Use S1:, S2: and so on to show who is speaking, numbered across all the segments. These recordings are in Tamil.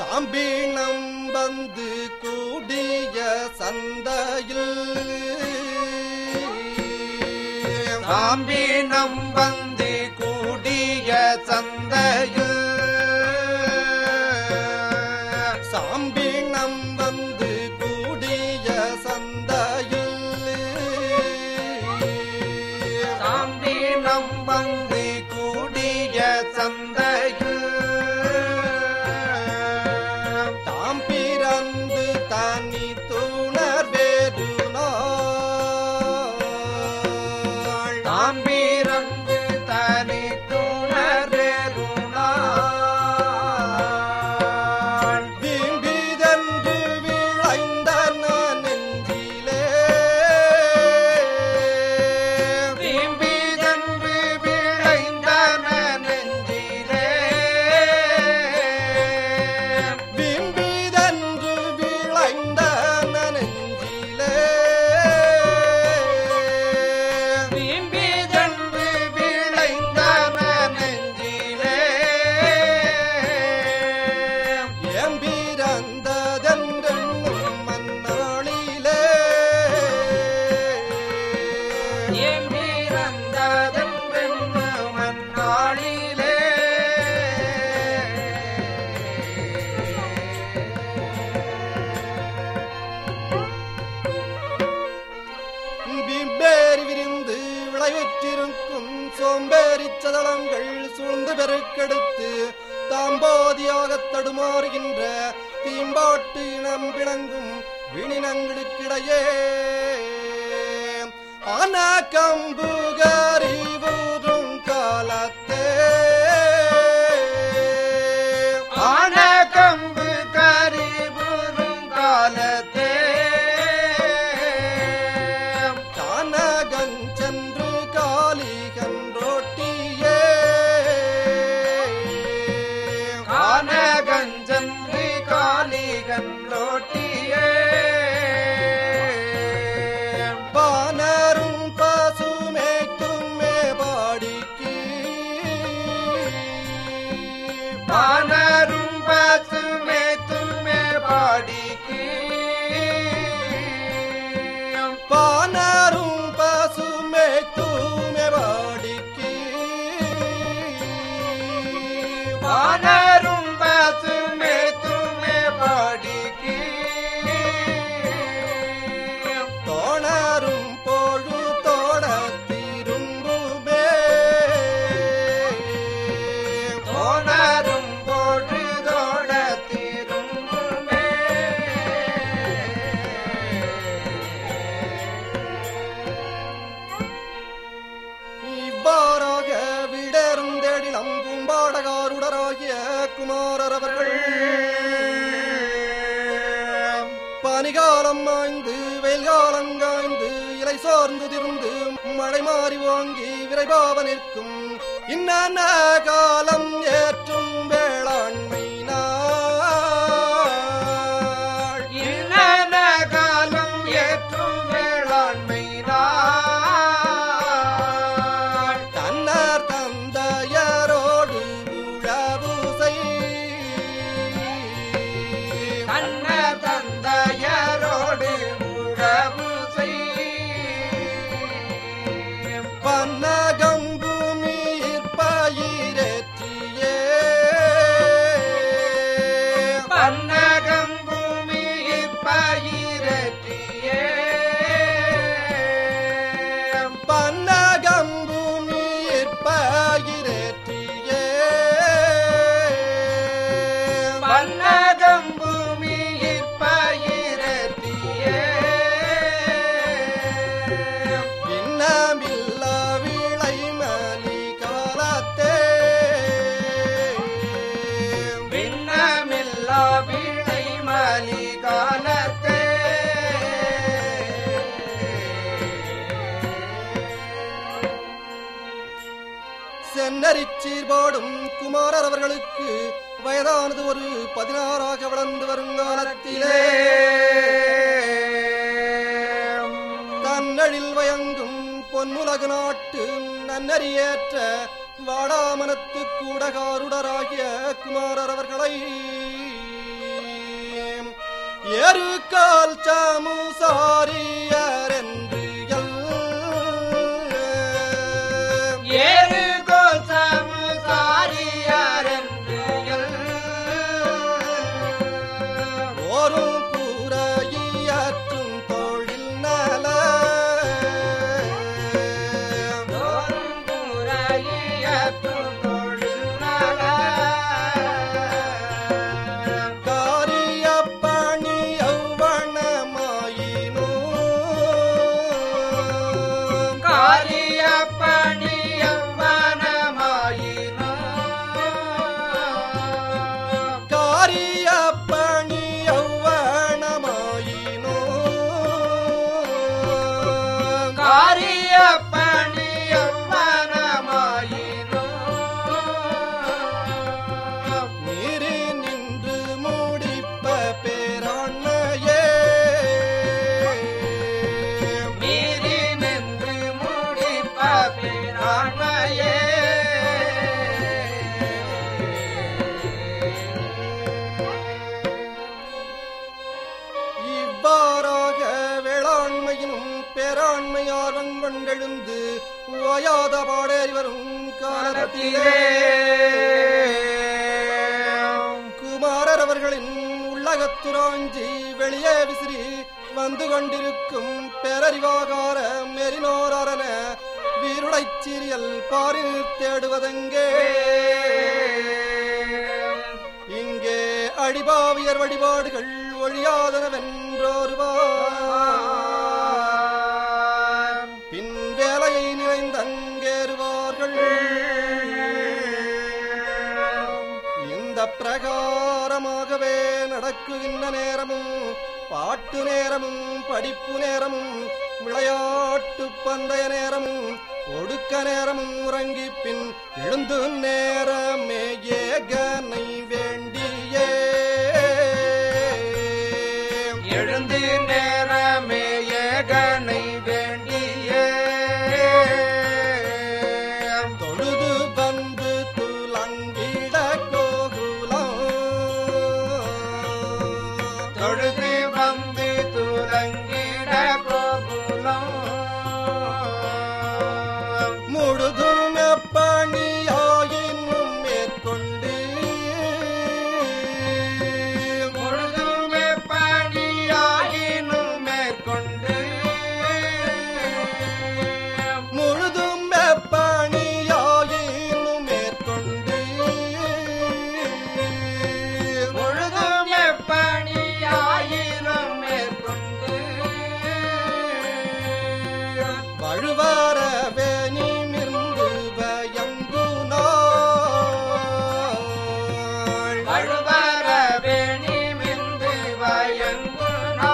S1: சாம்பினம் வந்து கூடிய சந்தையில்
S2: சாம்பினம் வந்து கூடிய சந்தையில்
S1: சாம்பினம் வந்து கூடிய சந்தையில்
S2: சாம்பினம் வந்து கூடிய சந்தையில்
S1: தாம் பிறந்து தனி துணர் வேறு நாள்
S2: தாம் பிறந்து தனி துணரேருளாள்
S1: வீம்பிதன்று விளைந்தன நெஞ்சிலே
S2: விம்பிதன்று விளைந்தன நெஞ்சிலே
S1: வீம்பிதன்று விளைந்தன நெஞ்சிலே
S2: விம்பிதன்று விளைந்தன நெஞ்சிலே
S1: ஏம்பிறந்ததென்றென்னும் மன்னாளிலே
S2: என் பிறந்ததன் பெண்ணு மன்னாளிலே
S1: பிம்பேறி விரிந்து விளைவிற்றிருக்கும் சோம்பேறி சதளங்கள் சூழ்ந்து பெருக்கெடுத்து தாம்போதியாகத் தடுமாறுகின்ற தீம்பாட்டு இனம் விளங்கும் விணினங்களுக்கிடையே ஆன கம்புகரி ஊரும் காலத்தே
S2: ஆன கம்பு கரிபுறும் காலத்தே
S1: கானகஞ்சென்று காலிகன்றோட்டியே
S2: கானகஞ்சன்று காலிகன் ரோட்டியே
S1: பானரும் பசுமேக்குமே பாடிக்கு
S2: வானரும் பசுமே துமே பாடிக்கு
S1: பானரும் பசுமேக்குமே பாடிக்கு
S2: வானரும் பசுமே துமே பாடிக்கு
S1: தோணரும் பொழு தோட திரும்புமே
S2: தோணரும் பொழுதோட திரும்புமே
S1: இவ்வாறாக விடர்ந்தேடி நம்பும் பாடகாருடராகிய குமாரர் அவர்கள் பனிகாலம் மாய்ந்து வெயில் காய்ந்து இலை சோர்ந்து திருந்து மழை மாறி வாங்கி விரைபாவ நிற்கும் இன்ன காலம் ஏற்றும் வேளாண்மை நாள்
S2: இன்னன காலம் ஏற்றும் வேளாண்மை நாள்
S1: தன்னார் தந்தையரோடு உழவு செய்
S2: கண்ண தந்தையரோடு உறவு செய்
S1: பன்னகம் பூமியிற் பயிரேற்றியே
S2: பன்னகம் பூமியில் பயிரற்றியே
S1: பன்னகம் பூமியிற் பயிரேற்றியே
S2: பன்னகம் பூமியில் பயிரற்றியே
S1: இன்னமில்லா விளை மலி காலத்தே
S2: பின்னமில்லா விடை மலி காலத்தே
S1: சென்னரிச்சீர் பாடும் குமாரர் அவர்களுக்கு வயதானது ஒரு பதினாறாக வளர்ந்து வருங்காலத்திலே தன்னழில் வயங்கும் பொன்னுலகு நாட்டு நன்னறியேற்ற வாடாமனத்து கூடகாருடராகிய குமாரர் அவர்களை ஏறு கால் சாமுசாரியர் என்று எல்
S2: ஏறு கோசம் சாரியாரென்று
S1: ஓரும் கூறையாற்றும் தொழில் நல
S2: தோறும் புறையற்றும் தொழில் நல
S1: காரிய பணி ஔவணமாயினும்
S2: காரிய பணி எவ்வனமாயினும்
S1: காரிய பணி ஔவணமாயினும்
S2: காரிய பணி எவ்வனமாயினும்
S1: நீரி நின்று முடிப்ப பேராண்மையே
S2: மீறி நின்று முடிப்ப பேராண்மையே
S1: இவ்வாறாக வேளாண்மையினும் பேராண்மையார் வங்கொண்டெழுந்து ஓயாத பாடேறி வரும் காலத்திலே குமாரர் அவர்களின் உள்ளகத்துராஞ்சி வெளியே விசிறி வந்து கொண்டிருக்கும் பேரறிவாகார மெரினோரன வீருடைச் சீரியல் பாரில் தேடுவதெங்கே இங்கே அடிபாவியர் வழிபாடுகள் ஒழியாதனவென்றோருவார் பின் வேலையை நிறைந்தங்கேறுவார்கள் இந்த பிரகாரமாகவே நடக்குகின்ற நேரமும் பாட்டு நேரமும் படிப்பு நேரமும் விளையாட்டு பந்தய நேரமும் ஒடுக்க நேரமும் உறங்கி பின் எழுந்து நேரமே ஏகனை வேண்டியே
S2: எழுந்து நேரமே ஏகனை வேண்டிய
S1: தொழுது வந்து துலங்கிட கோகுலம்
S2: தொழுது வந்து துலங்கிட கோகுலம்
S1: முழுதும் எப்பணியாயினும் மேற்கொண்டு
S2: முழுதுமே பணியாயினும் மேற்கொண்டு
S1: முழுதும் எப்பணியாயினும் மேற்கொண்டு
S2: முழுதுமே பணியாயினும் மேற்கொண்டு
S1: வழுவாரவே நிமிர்ந்து பயங்கு நாள்
S2: வழுவர வேணி மிந்து வயங்குனா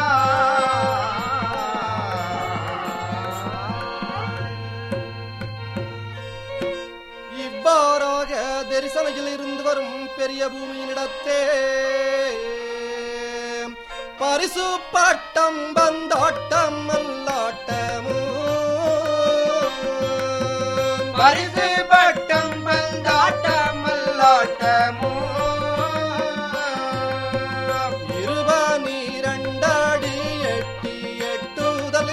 S1: இவ்வாறாக தரிசனையில் இருந்து வரும் பெரிய பூமியினிடத்தே பரிசு பட்டம் வந்தாட்டம் அல்லாட்டமும்
S2: பரிசு பட்டம் வந்தாட்டம் மல்லாட்டமோ
S1: இருபனிரண்டடி எட்டி எட்டுதல்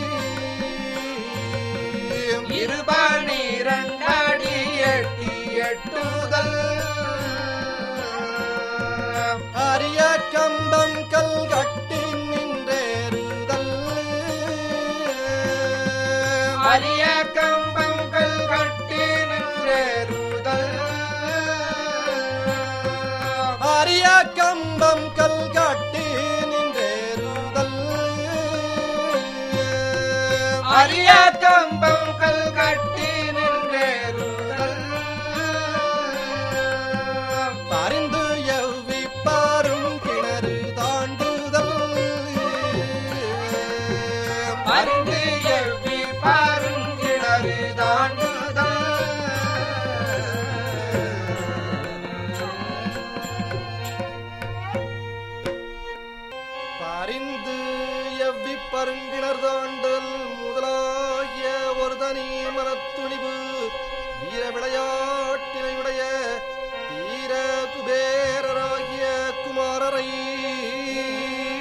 S2: இருபனிரண்டடி எட்டி எட்டுதல்
S1: அரிய கம்பம் கல் கட்டி நின்றேறுதல்
S2: அரிய கம்பங்கள் கட்டி நின்றேறுதல்
S1: அரிய கம்பம் கல் கட்டி நின்றேறுதல்
S2: அரிய கம்பங்கள் கட்டி நின்றேறுதல்
S1: பரிந்து எவ்வி பாரும் கிணறு தாண்டுதல்
S2: பருந்து எவ்வி பாருங்கிணறு தாண்டுதல்
S1: பரிந்து எவ்வி பருங்கிணர் தாண்டல் முதலாகிய ஒரு தனி மனத்துணிவு வீர விளையாட்டினையுடைய தீர குபேரராகிய குமாரரை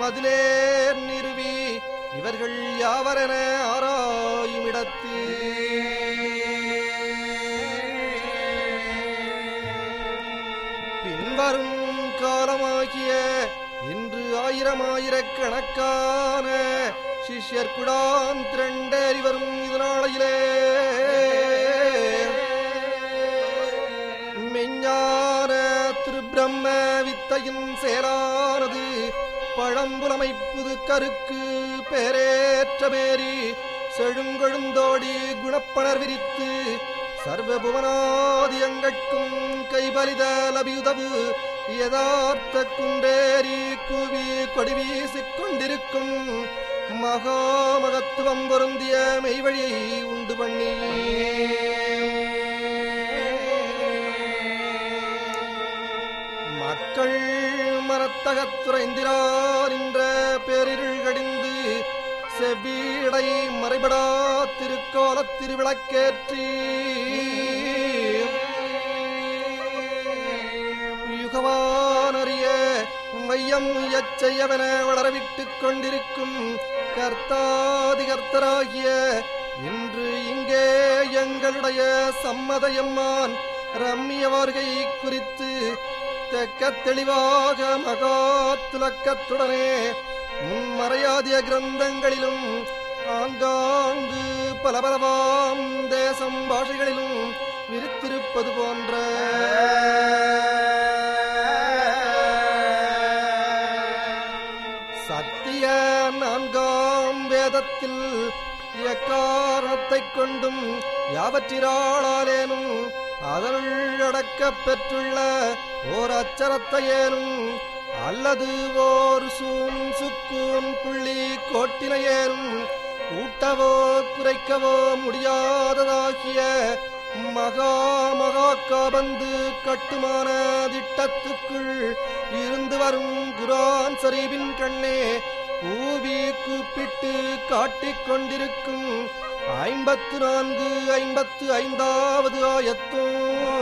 S1: அதிலே நிறுவி இவர்கள் யாவரென ஆராயுமிடத்து பின்வரும் காலமாகிய இன்று ஆயிரம் ஆயிரக்கணக்கான சிஷ்யர் குடாம் திரண்டேறி வரும் இதனாளையிலே மெஞ்ஞான திருப்பிரம்ம வித்தையின் செயலானது பழம்புலமைப்புது கருக்கு பேரேற்ற பேரி செழுங்கொழுந்தோடி குணப்பணர் விரித்து சர்வபுவனாதியங்கட்கும் கைபலித லபியுதவு யதார்த்த குன்றேறி கூவி கொடி வீசிக் கொண்டிருக்கும் மகாமகத்துவம் பொருந்திய மெய்வழியை உண்டு பண்ணி மக்கள் மரத்தகத்துறைந்திரார் என்ற பேரிருள் கடிந்து செவ்வீடை மறைபடா திருக்கோலத் திருவிளக்கேற்றி யுகவானறிய மையம் எச்செய்யவன வளரவிட்டுக் கொண்டிருக்கும் கர்த்தாதிகர்த்தராகிய இன்று இங்கே எங்களுடைய சம்மதயம்மான் ரம்மிய வருகை குறித்து தெக்க தெளிவாக மகா துலக்கத்துடனே முன்மறையாதிய கிரந்தங்களிலும் ஆங்காங்கு பலபலவாம் தேசம் பாஷைகளிலும் விரித்திருப்பது போன்ற சத்திய நான்காம் வேதத்தில் எக்காரணத்தைக் கொண்டும் யாவற்றிராளாலேனும் அதனுள் அடக்கப் பெற்றுள்ள ஓர் அச்சரத்தையேனும் அல்லது ஓர் சூன் சுக்கூன் புள்ளி கோட்டினையேனும் கூட்டவோ குறைக்கவோ முடியாததாகிய மகா மகா காபந்து கட்டுமான திட்டத்துக்குள் இருந்து வரும் குரான் சரீபின் கண்ணே கூவி கூப்பிட்டு காட்டிக் கொண்டிருக்கும் ஐம்பத்து நான்கு ஐம்பத்து ஐந்தாவது ஆயத்தும்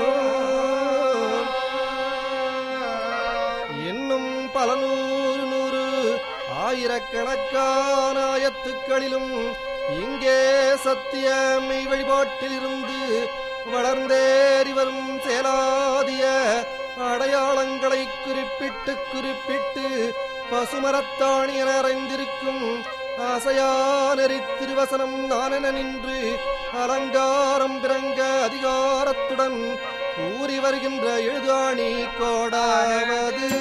S1: இன்னும் பல நூறு நூறு ஆயிரக்கணக்கான ஆயத்துக்களிலும் இங்கே சத்திய மெய் வழிபாட்டிலிருந்து வளர்ந்தேறி வரும் செயலாதிய அடையாளங்களை குறிப்பிட்டு குறிப்பிட்டு பசுமரத்தாணி என அறைந்திருக்கும் ஆசையானறி திருவசனம் நானென நின்று அலங்காரம் பிறங்க அதிகாரத்துடன் கூறி வருகின்ற எழுதாணி கோடாவது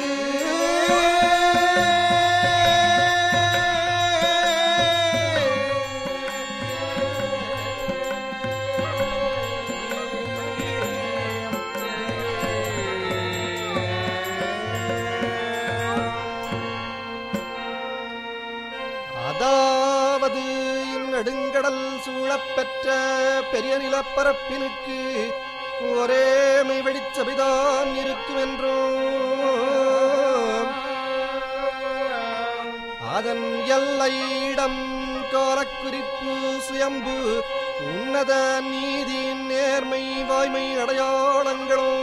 S1: அதாவது இந்நெடுங்கடல் சூழப்பெற்ற பெரிய நிலப்பரப்பினுக்கு ஒரே மெய்வழிச் சபைதான் இருக்கும் என்றும் அதன் எல்லையிடம் காலக்குறிப்பு சுயம்பு உன்னத நீதி நேர்மை வாய்மை அடையாளங்களும்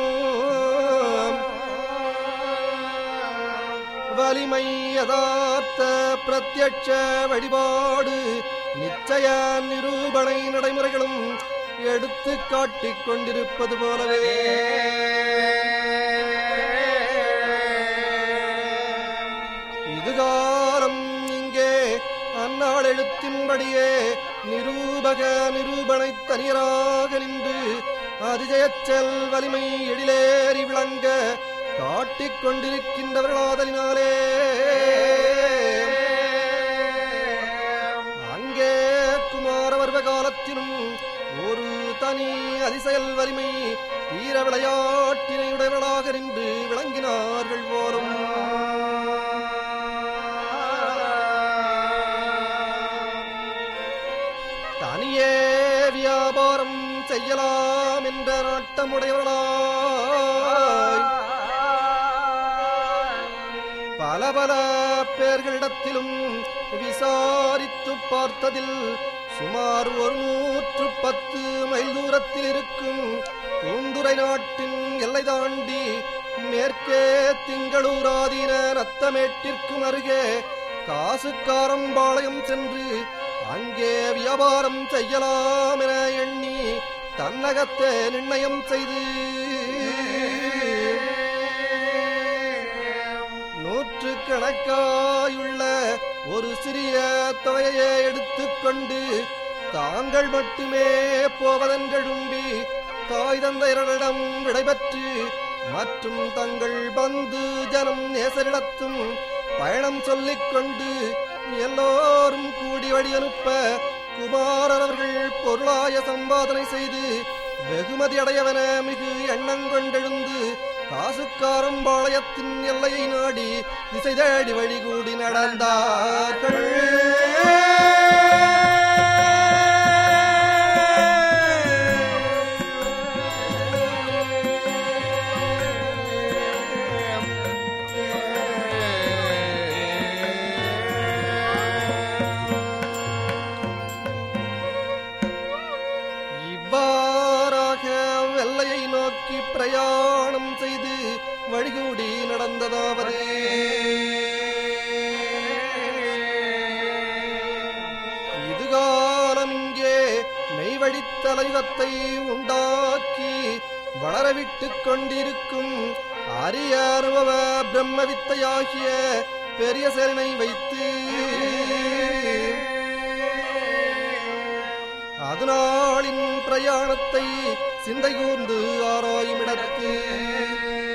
S1: வலிமை யதார்த்த பிரத்யட்ச வழிபாடு நிச்சய நிரூபணை நடைமுறைகளும் எடுத்து காட்டிக் கொண்டிருப்பது போலவே இதுகாலம் இங்கே அந்நாள் எழுத்தின்படியே நிரூபக நிரூபணை தனியராக நின்று அதிஜயச்சல் வலிமை எழிலேறி விளங்க காட்டிக் கொண்டிருக்கின்றவர்களாதலினாலே அங்கே குமாரவர்வ காலத்திலும் ஒரு தனி அதிசயல் வலிமை வீர விளையாட்டினையுடையவர்களாக நின்று விளங்கினார்கள் போலும் தனியே வியாபாரம் செய்யலாம் என்ற நாட்டமுடையவர்களாய் பல பல பேர்களிடத்திலும் விசாரித்து பார்த்ததில் சுமார் ஒரு நூற்று பத்து மைல் தூரத்தில் இருக்கும் பூந்துரை நாட்டின் எல்லை தாண்டி மேற்கே திங்களூராதீன ரத்தமேட்டிற்கும் அருகே காசுக்காரம்பாளையம் சென்று அங்கே வியாபாரம் செய்யலாம் என எண்ணி தன்னகத்தே நிர்ணயம் செய்து நூற்று கணக்காயுள்ள ஒரு சிறிய தொகையை எடுத்துக்கொண்டு தாங்கள் மட்டுமே போவதென்றெழும்பி தாய் தந்தையரிடம் விடைபெற்று மற்றும் தங்கள் பந்து ஜனம் நேசரிடத்தும் பயணம் சொல்லிக் கொண்டு எல்லோரும் கூடி வழி அனுப்ப குமாரர் அவர்கள் பொருளாய சம்பாதனை செய்து வெகுமதி அடையவன மிகு எண்ணம் கொண்டெழுந்து காசுக்காரம்பாளையத்தின் எல்லையை நாடி திசை தேடி வழிகூடி நடந்தார்கள் இவ்வாறாக வெள்ளையை நோக்கி பிரயாணம் செய்து வழிகூடி நடந்ததாவது இதுகாலம் இங்கே மெய்வழித் தலையுகத்தை உண்டாக்கி வளரவிட்டுக் கொண்டிருக்கும் அரிய அனுபவ பிரம்ம வித்தையாகிய பெரிய சேரனை வைத்து அதனாளின் பிரயாணத்தை சிந்தை கூர்ந்து ஆராயுமிடத்து